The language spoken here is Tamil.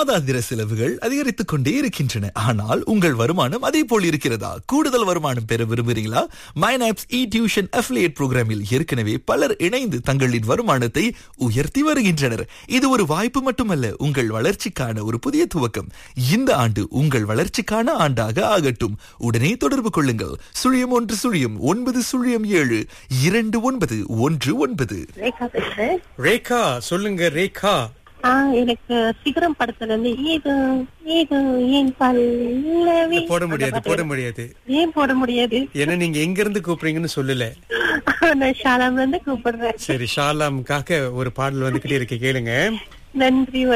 மாதாந்திர செலவுகள் அதிகரித்துக் கொண்டே இருக்கின்றன ஆனால் உங்கள் வருமானம் அதே போல் இருக்கிறதா கூடுதல் வருமானம் பெற விரும்புகிறீங்களா மைனாப்ஸ் இ டியூஷன் அஃபிலியேட் புரோகிராமில் ஏற்கனவே பலர் இணைந்து தங்களின் வருமானத்தை உயர்த்தி வருகின்றனர் இது ஒரு வாய்ப்பு மட்டுமல்ல உங்கள் வளர்ச்சிக்கான ஒரு புதிய துவக்கம் இந்த ஆண்டு உங்கள் வளர்ச்சிக்கான ஆண்டாக ஆகட்டும் உடனே தொடர்பு கொள்ளுங்கள் சுழியம் ஒன்று சுழியம் ஒன்பது சுழியம் ஏழு இரண்டு ஒன்பது ஒன்று ஒன்பது ரேகா பேசுறேன் ரேகா சொல்லுங்க ரேகா ஆ, எனக்கு சிகரம் படத்துல இருந்து ஏது ஏது ஏன் பல்லவி போட முடியாது போட முடியாது ஏன் போட முடியாது ஏன்னா நீங்க எங்க இருந்து கூப்பிடுறீங்கன்னு சொல்லல நான் ஷாலாம்ல இருந்து கூப்பிடுறேன் சரி ஷாலாமுக்காக ஒரு பாடல் வந்துகிட்டே இருக்கு கேளுங்க நன்றி